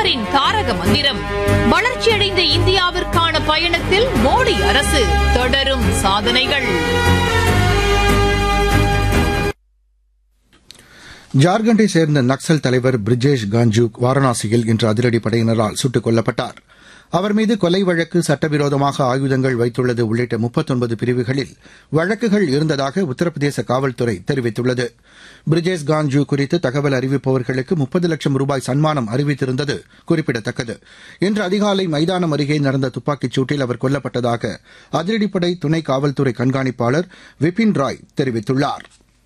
பிரதமரின் தாரக மந்திரம் வளர்ச்சியடைந்த இந்தியாவிற்கான பயணத்தில் மோடி அரசு தொடரும் சாதனைகள் ஜார்க்கண்டை சேர்ந்த நக்சல் தலைவர் பிரிஜேஷ் காஞ்சு வாரணாசியில் இன்று அதிரடி படையினரால் சுட்டுக் கொல்லப்பட்டார் அவர் மீது கொலை வழக்கு சட்டவிரோதமாக ஆயுதங்கள் வைத்துள்ளது உள்ளிட்ட முப்பத்தொன்பது பிரிவுகளில் வழக்குகள் இருந்ததாக உத்தரப்பிரதேச காவல்துறை தெரிவித்துள்ளது பிரிஜேஷ் காஞ்சு குறித்து தகவல் அறிவிப்பவர்களுக்கு முப்பது லட்சம் ரூபாய் சன்மானம் அறிவித்திருந்தது குறிப்பிடத்தக்கது இன்று அதிகாலை மைதானம் அருகே நடந்த துப்பாக்கிச் சூட்டில் அவர் கொல்லப்பட்டதாக அதிரடிப்படை துணை காவல்துறை கண்காணிப்பாளர் விபின் ராய் தெரிவித்துள்ளாா்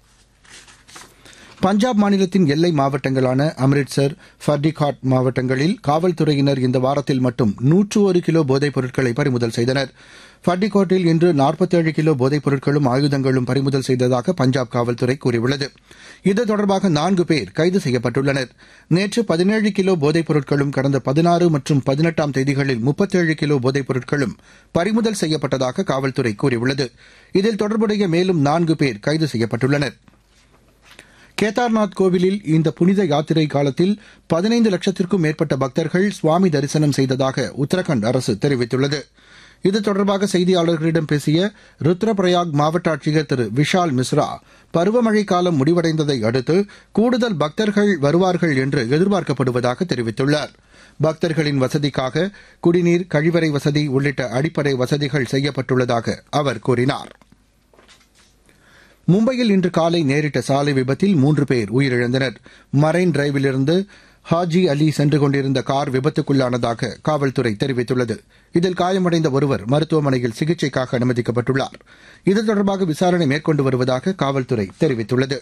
பஞ்சாப் மாநிலத்தின் எல்லை மாவட்டங்களான அம்ரிட்சர் ஃபர்டிகாட் மாவட்டங்களில் காவல்துறையினர் இந்த வாரத்தில் மட்டும் நூற்று ஒரு கிலோ போதைப் பொருட்களை பறிமுதல் செய்தனர் ஃபர்டிகோட்டில் இன்று நாற்பத்தேழு கிலோ போதைப் பொருட்களும் ஆயுதங்களும் பறிமுதல் செய்ததாக பஞ்சாப் காவல்துறை கூறியுள்ளது இது தொடர்பாக நான்கு பேர் கைது செய்யப்பட்டுள்ளனர் நேற்று பதினேழு கிலோ போதைப் பொருட்களும் கடந்த பதினாறு மற்றும் பதினெட்டாம் தேதிகளில் முப்பத்தேழு கிலோ போதைப் பொருட்களும் பறிமுதல் செய்யப்பட்டதாக காவல்துறை கூறியுள்ளது இதில் தொடர்புடைய மேலும் நான்கு பேர் கைது செய்யப்பட்டுள்ளனா் கேதார்நாத் கோவிலில் இந்த புனித யாத்திரை காலத்தில் பதினைந்து லட்சத்திற்கும் மேற்பட்ட பக்தர்கள் சுவாமி தரிசனம் செய்ததாக உத்தரகண்ட் அரசு தெரிவித்துள்ளது இது தொடர்பாக செய்தியாளர்களிடம் பேசிய ருத்ரபிரயாக் மாவட்ட ஆட்சியர் திரு விஷால் மிஸ்ரா பருவமழை காலம் முடிவடைந்ததை அடுத்து கூடுதல் பக்தர்கள் வருவார்கள் என்று எதிர்பார்க்கப்படுவதாக தெரிவித்துள்ளார் பக்தர்களின் வசதிக்காக குடிநீர் கழிவறை வசதி உள்ளிட்ட அடிப்படை வசதிகள் செய்யப்பட்டுள்ளதாக அவர் கூறினாா் மும்பையில் இன்று காலை நேரிட்ட சாலை விபத்தில் மூன்று பேர் உயிரிழந்தனர் மரைன் டிரைவிலிருந்து ஹாஜி அலி சென்று கொண்டிருந்த கார் விபத்துக்குள்ளானதாக காவல்துறை தெரிவித்துள்ளது இதில் காயமடைந்த ஒருவர் மருத்துவமனையில் சிகிச்சைக்காக அனுமதிக்கப்பட்டுள்ளார் இது தொடர்பாக விசாரணை மேற்கொண்டு வருவதாக காவல்துறை தெரிவித்துள்ளது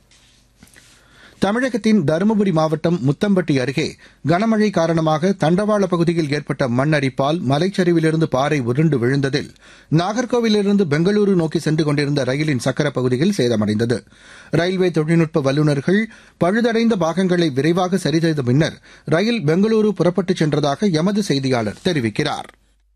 தமிழகத்தின் தருமபுரி மாவட்டம் முத்தம்பட்டி அருகே கனமழை காரணமாக தண்டவாள பகுதியில் ஏற்பட்ட மண் அரிப்பால் மலைச்சரிவிலிருந்து பாறை உருண்டு விழுந்ததில் நாகர்கோவிலிருந்து பெங்களூரு நோக்கி சென்று கொண்டிருந்த ரயிலின் சக்கர பகுதியில் சேதமடைந்தது ரயில்வே தொழில்நுட்ப வல்லுநர்கள் பழுதடைந்த பாகங்களை விரைவாக சரி செய்த பின்னர் ரயில் பெங்களூரு புறப்பட்டுச் சென்றதாக எமது செய்தியாளர் தெரிவிக்கிறார்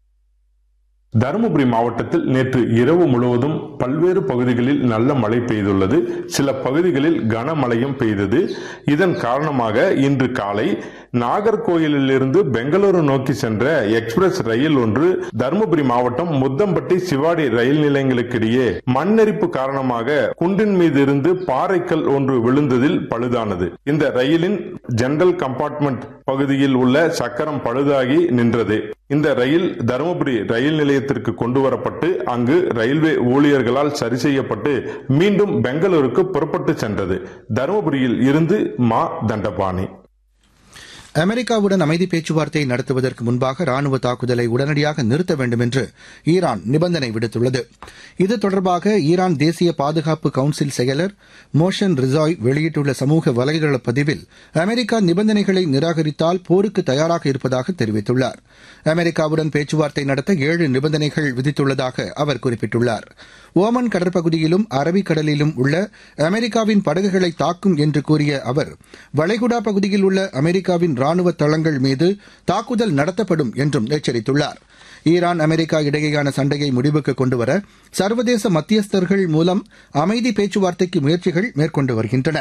தருமபுரி மாவட்டத்தில் நேற்று இரவு முழுவதும் பல்வேறு பகுதிகளில் நல்ல மழை பெய்துள்ளது சில பகுதிகளில் கனமழையும் பெய்தது இதன் காரணமாக இன்று காலை நாகர்கோயிலிலிருந்து பெங்களூரு நோக்கி சென்ற எக்ஸ்பிரஸ் ரயில் ஒன்று தருமபுரி மாவட்டம் முத்தம்பட்டி சிவாடி ரயில் நிலையங்களுக்கிடையே மண்ணெரிப்பு காரணமாக குன்றின் மீது இருந்து பாறைக்கல் ஒன்று விழுந்ததில் பழுதானது இந்த ரயிலின் ஜெனரல் கம்பார்ட்மெண்ட் பகுதியில் உள்ள சக்கரம் பழுதாகி நின்றது இந்த ரயில் தருமபுரி ரயில் நிலையத்திற்கு கொண்டு வரப்பட்டு அங்கு ரயில்வே ஊழியர்களால் சரி செய்யப்பட்டு மீண்டும் பெங்களூருக்கு புறப்பட்டு சென்றது தருமபுரியில் இருந்து மா தண்டபாணி அமெரிக்காவுடன் அமைதி பேச்சுவார்த்தை நடத்துவதற்கு முன்பாக ராணுவ தாக்குதலை உடனடியாக நிறுத்த வேண்டும் என்று ஈரான் நிபந்தனை விடுத்துள்ளது இது தொடர்பாக ஈரான் தேசிய பாதுகாப்பு கவுன்சில் செயலர் மோஷன் ரிசாய் வெளியிட்டுள்ள சமூக வலைதள பதிவில் அமெரிக்கா நிபந்தனைகளை நிராகரித்தால் போருக்கு தயாராக இருப்பதாக தெரிவித்துள்ளார் அமெரிக்காவுடன் பேச்சுவார்த்தை நடத்த ஏழு நிபந்தனைகள் விதித்துள்ளதாக அவர் குறிப்பிட்டுள்ளார் ஓமன் கடற்பகுதியிலும் அரபிக்கடலிலும் உள்ள அமெரிக்காவின் படகுகளை தாக்கும் என்று கூறிய அவர் வளைகுடா பகுதியில் உள்ள அமெரிக்காவின் ராணுவ தளங்கள் மீது தாக்குதல் நடத்தப்படும் என்றும் எச்சரித்துள்ளார் ஈரான் அமெரிக்கா இடையேயான சண்டையை முடிவுக்கு கொண்டுவர சர்வதேச மத்தியஸ்தர்கள் மூலம் அமைதி பேச்சுவார்த்தைக்கு முயற்சிகள் மேற்கொண்டு வருகின்றன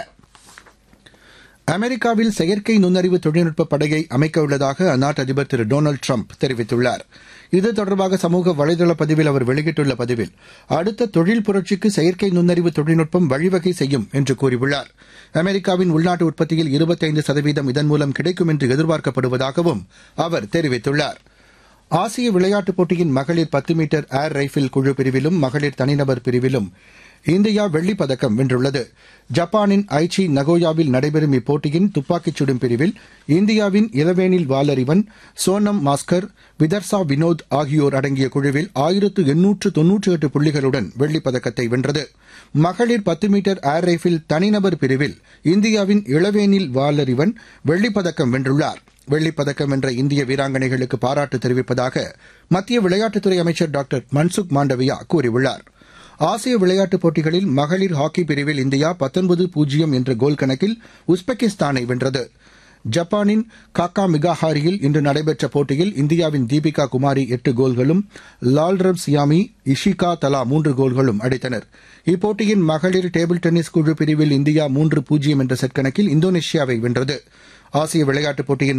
அமெரிக்காவில் செயற்கை நுண்ணறிவு தொழில்நுட்ப படையை அமைக்க உள்ளதாக அந்நாட்டு அதிபர் திரு டொனால்டு ட்ரம்ப் தெரிவித்துள்ளார் இது தொடர்பாக சமூக வலைதள பதிவில் அவர் வெளியிட்டுள்ள பதிவில் அடுத்த தொழில் புரட்சிக்கு செயற்கை நுண்ணறிவு தொழில்நுட்பம் வழிவகை செய்யும் என்று கூறியுள்ளார் அமெரிக்காவின் உள்நாட்டு உற்பத்தியில் இருபத்தைந்து சதவீதம் இதன் மூலம் கிடைக்கும் என்று எதிர்பார்க்கப்படுவதாகவும் அவர் தெரிவித்துள்ளார் ஆசிய விளையாட்டுப் போட்டியின் மகளிர் பத்து மீட்டர் ஏர் ரைபிள் குழு பிரிவிலும் மகளிர் தனிநபர் பிரிவிலும் இந்தியா வெள்ளிப் பதக்கம் வென்றுள்ளது ஜப்பானின் ஐச்சி நகோயாவில் நடைபெறும் இப்போட்டியின் துப்பாக்கிச் சுடும் பிரிவில் இந்தியாவின் இளவேனில் வாலறிவன் சோனம் மாஸ்கர் விதர்சா வினோத் ஆகியோர் அடங்கிய குழுவில் ஆயிரத்து எண்ணூற்று தொன்னூற்றி எட்டு புள்ளிகளுடன் வெள்ளிப் பதக்கத்தை வென்றது மகளிர் பத்து மீட்டர் ஏர் ரைபிள் தனிநபர் பிரிவில் இந்தியாவின் இளவேனில் வாலறிவன் வெள்ளிப் பதக்கம் வென்றுள்ளார் வெள்ளிப் பதக்கம் வென்ற இந்திய வீராங்கனைகளுக்கு பாராட்டு தெரிவிப்பதாக மத்திய விளையாட்டுத்துறை அமைச்சர் டாக்டர் மன்சுக் மாண்டவியா கூறியுள்ளார் ஆசிய விளையாட்டுப் போட்டிகளில் மகளிர் ஹாக்கி பிரிவில் இந்தியா பத்தொன்பது பூஜ்ஜியம் என்ற கோல் கணக்கில் உஸ்பெகிஸ்தானை வென்றது ஜப்பானின் காக்கா மிகாஹாரியில் இன்று நடைபெற்ற போட்டியில் இந்தியாவின் தீபிகா குமாரி எட்டு கோல்களும் லால்ரப் சியாமி இஷிகா தலா மூன்று கோல்களும் அடித்தனர் இப்போட்டியின் மகளிர் டேபிள் டென்னிஸ் குழு பிரிவில் இந்தியா மூன்று பூஜ்ஜியம் என்ற செட் கணக்கில் இந்தோனேஷியாவை வென்றது ஆசிய விளையாட்டுப் போட்டியின்